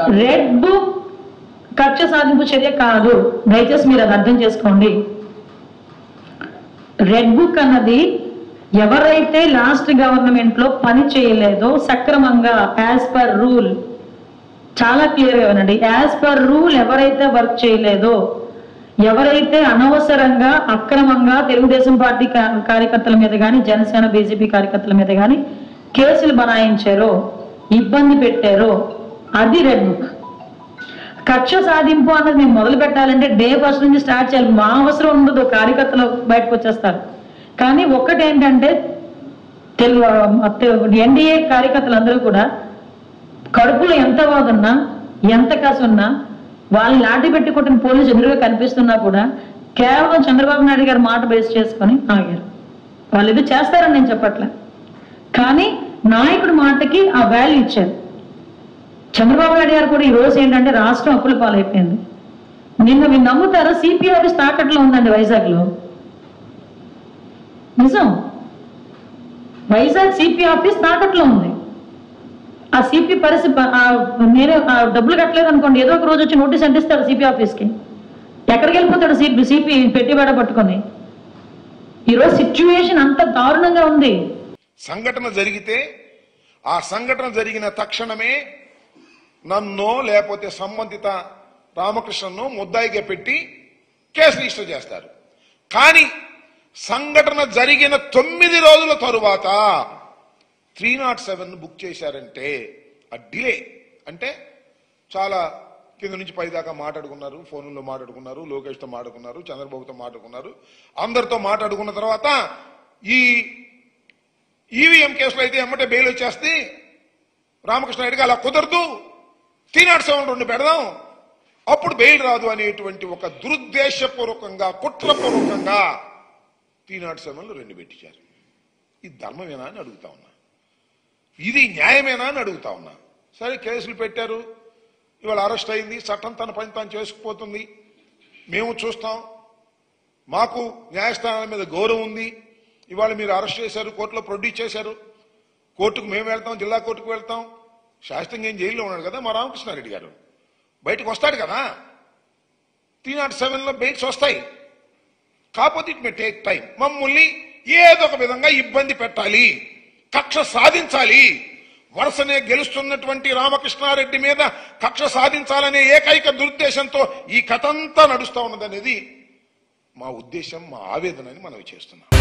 red book కక్ష సాధింపు చర్య కాదు దయచేసి మీరు అది అర్థం చేసుకోండి రెడ్ బుక్ అన్నది ఎవరైతే లాస్ట్ గవర్నమెంట్ లో పని చేయలేదో సక్రమంగా యాజ్ పర్ రూల్ చాలా క్లియర్ గా వినండి యాజ్ పర్ రూల్ ఎవరైతే వర్క్ చేయలేదో ఎవరైతే అనవసరంగా అక్రమంగా తెలుగుదేశం పార్టీ కా- కార్యకర్తల మీద కానీ జనసేన బీజేపీ కార్యకర్తల మీద కానీ కేసులు బనాయించారో ఇబ్బంది పెట్టారో అది రెడ్ బుక్ కక్ష సాధింపు అన్నది మేము మొదలు పెట్టాలంటే డే ఫస్ట్ నుంచి స్టార్ట్ చేయాలి మా అవసరం ఉండదు కార్యకర్తలు బయటకు వచ్చేస్తారు కానీ ఒక్కటి ఏంటంటే తెలుగు ఎన్డీఏ కార్యకర్తలు అందరూ కూడా కడుపులో ఎంత బాధ ఉన్నా ఎంత కసి ఉన్నా వాళ్ళని లాఠీ పెట్టి కొట్టిన పోలీసు ఎదురుగా కనిపిస్తున్నా కూడా కేవలం చంద్రబాబు నాయుడు గారి మాట బేస్ చేసుకొని ఆగారు వాళ్ళు ఇది చేస్తారని నేను చెప్పట్లే కానీ నాయకుడి మాటకి ఆ వాల్యూ ఇచ్చారు చంద్రబాబు నాయుడు గారు కూడా ఈ రోజు ఏంటంటే రాష్ట్రం అప్పుల పాలైపోయింది నిన్న మీరు నమ్ముతారా సిపి ఆఫీస్ తాకట్లో ఉందండి వైజాగ్లో నిజం వైజాగ్ సిపి ఆఫీస్ తాకట్లో ఉంది ఆ సిపి పరిస్థితి ఆ నేనే ఆ డబ్బులు కట్టలేదు అనుకోండి ఏదో ఒక రోజు వచ్చి నోటీస్ అంటిస్తాడు సిపి ఆఫీస్కి ఎక్కడికి వెళ్ళిపోతాడు సిపి సిపి పెట్టిబడ పట్టుకొని ఈరోజు సిచ్యువేషన్ అంత దారుణంగా ఉంది సంఘటన జరిగితే ఆ సంఘటన జరిగిన తక్షణమే నన్నో లేకపోతే సంబంధిత రామకృష్ణను ముద్దాయిగా పెట్టి కేసు రిజిస్టర్ చేస్తారు కానీ సంఘటన జరిగిన తొమ్మిది రోజుల తరువాత త్రీ నాట్ సెవెన్ బుక్ చేశారంటే ఆ డిలే అంటే చాలా కింద నుంచి పై దాకా మాట్లాడుకున్నారు ఫోన్లో మాట్లాడుకున్నారు లోకేష్తో మాట్లాడుకున్నారు చంద్రబాబుతో మాట్లాడుకున్నారు అందరితో మాట్లాడుకున్న తర్వాత ఈ ఈవీఎం కేసులో అయితే ఎమ్మటే బెయిల్ వచ్చేస్తే రామకృష్ణ రెడ్డికి అలా కుదరదు త్రీ నాట్ సెవెన్ రెండు పెడదాం అప్పుడు బెయిల్ రాదు అనేటువంటి ఒక దురుద్దేశపూర్వకంగా కుట్రపూర్వకంగా త్రీ నాట్ సెవెన్లు రెండు పెట్టించారు ఇది ధర్మమేనా అని అడుగుతా ఉన్నా ఇది న్యాయమేనా అని అడుగుతా ఉన్నా సరే కేసులు పెట్టారు ఇవాళ అరెస్ట్ అయింది చట్టం తన పని తాను చేసుకుపోతుంది మేము చూస్తాం మాకు న్యాయస్థానాల మీద గౌరవం ఉంది ఇవాళ మీరు అరెస్ట్ చేశారు కోర్టులో ప్రొడ్యూస్ చేశారు కోర్టుకు మేము వెళ్తాం జిల్లా కోర్టుకు వెళ్తాం శాస్త్రంగా ఏం జైల్లో ఉన్నాడు కదా మా రామకృష్ణారెడ్డి గారు బయటకు వస్తాడు కదా త్రీ నాట్ సెవెన్లో బెయిల్స్ వస్తాయి కాకపోతే ఇట్ మే టేక్ టైం మమ్మల్ని ఏదో ఒక విధంగా ఇబ్బంది పెట్టాలి కక్ష సాధించాలి వరుసనే గెలుస్తున్నటువంటి రామకృష్ణారెడ్డి మీద కక్ష సాధించాలనే ఏకైక దురుద్దేశంతో ఈ కథంతా నడుస్తా ఉన్నదనేది మా ఉద్దేశం మా ఆవేదనని మనం చేస్తున్నాం